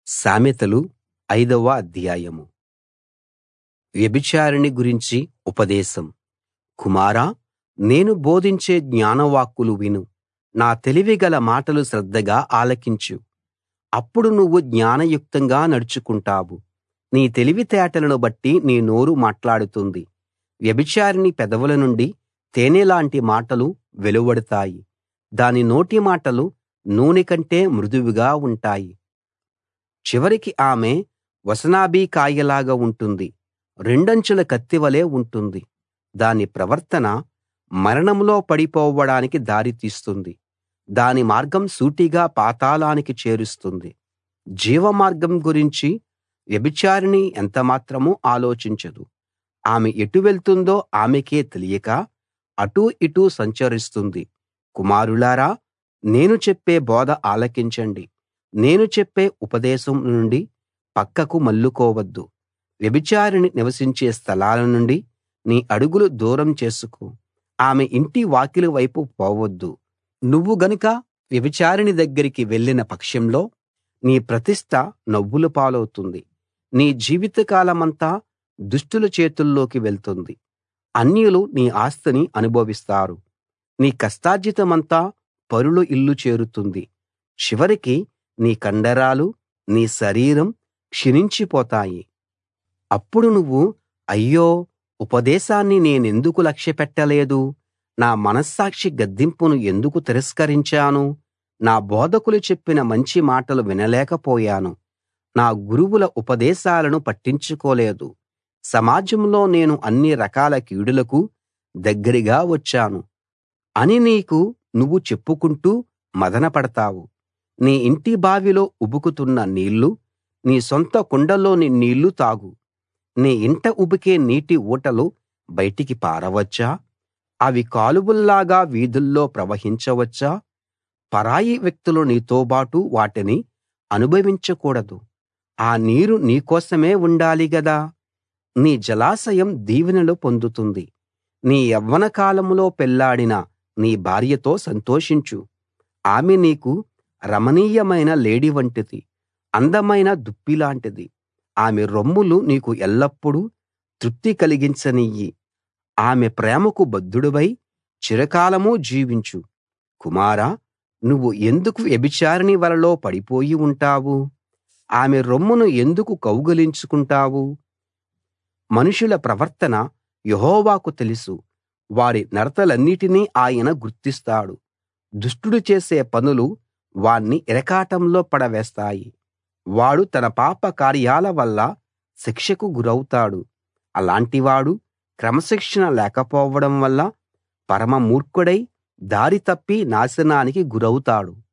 సామెతలు ఐదవ అధ్యాయం వ్యభిచారిణి గురించి ఉపదేశం కుమారా నేను బోధించే జ్ఞానవాక్కులు విను నా తెలివిగల మాటలు శ్రద్ధగా ఆలకించు అప్పుడు నువ్వు జ్ఞానయుక్తంగా నడుచుకుంటావు నీ తెలివితేటలను బట్టి నీ నోరు మాట్లాడుతుంది వ్యభిచారిణి పెదవుల నుండి తేనెలాంటి మాటలు వెలువడతాయి దాని నోటి మాటలు నూనె కంటే మృదువుగా ఉంటాయి చివరికి ఆమె వసనాభి కాయలాగా ఉంటుంది రెండంచుల కత్తివలే ఉంటుంది దాని ప్రవర్తన మరణంలో పడిపోవడానికి దారి తీస్తుంది దాని మార్గం సూటిగా పాతాళానికి చేరుస్తుంది జీవమార్గం గురించి వ్యభిచారిణి ఎంతమాత్రం ఆలోచించదు ఆమె ఎటు వెళ్తుందో ఆమెకే తెలియక అటూ ఇటూ సంచరిస్తుంది కుమారులారా నేను చెప్పే బోధ ఆలకించండి నేను చెప్పే ఉపదేశం నుండి పక్కకు మళ్ళుకోవద్దు వ్యభిచారిణి నివసించే స్థలాల నుండి నీ అడుగులు దూరం చేసుకో ఆమె ఇంటి వాకిలి వైపు పోవద్దు నువ్వు గనుక వ్యభిచారిణి దగ్గరికి వెళ్ళిన పక్షంలో నీ ప్రతిష్ఠ నవ్వుల పాలవుతుంది నీ జీవితకాలమంతా దుష్టుల చేతుల్లోకి వెళ్తుంది అన్యులు నీ ఆస్తిని అనుభవిస్తారు నీ కష్టార్జితమంతా పరుల ఇల్లు చేరుతుంది చివరికి నీ కండరాలు నీ శరీరం క్షీణించిపోతాయి అప్పుడు నువ్వు అయ్యో ఉపదేశాన్ని నేనెందుకు లక్ష్యపెట్టలేదు నా మనస్సాక్షి గద్దింపును ఎందుకు తిరస్కరించాను నా బోధకులు చెప్పిన మంచి మాటలు వినలేకపోయాను నా గురువుల ఉపదేశాలను పట్టించుకోలేదు సమాజంలో నేను అన్ని రకాల కీడులకు దగ్గరగా వచ్చాను అని నీకు నువ్వు చెప్పుకుంటూ మదనపడతావు నీ ఇంటి బావిలో ఉబుకుతున్న నీళ్లు నీ సొంత కుండలోని నీళ్లు తాగు నీ ఇంట ఉబికే నీటి ఊటలు బయటికి పారవచ్చా అవి కాలువల్లాగా వీధుల్లో ప్రవహించవచ్చా పరాయి వ్యక్తులు నీతోబాటు వాటిని అనుభవించకూడదు ఆ నీరు నీకోసమే ఉండాలి గదా నీ జలాశయం దీవెనలు పొందుతుంది నీ యవ్వన కాలంలో పెళ్లాడిన నీ భార్యతో సంతోషించు ఆమె నీకు రమణీయమైన లేడి వంటిది అందమైన దుప్పిలాంటిది ఆమె రొమ్ములు నీకు ఎల్లప్పుడూ తృప్తి కలిగించనియ్యి ఆమె ప్రేమకు బద్ధుడివై చిరకాలం జీవించు కుమారా నువ్వు ఎందుకు వ్యభిచారిణి వలలో పడిపోయి ఉంటావు ఆమె రొమ్మును ఎందుకు కౌగిలించుకుంటావు మనుషుల ప్రవర్తన యెహోవాకు తెలుసు వారి నడతలన్నిటినీ ఆయన గుర్తిస్తాడు దుష్టుడు చేసే పనులు వాణ్ణి ఇరకాటంలో పడవేస్తాయి వాడు తన పాప కార్యాల వల్ల శిక్షకు గురౌతాడు అలాంటివాడు క్రమశిక్షణ లేకపోవడం వల్ల పరమ మూర్ఖుడై దారి తప్పి నాశనానికి గురౌతాడు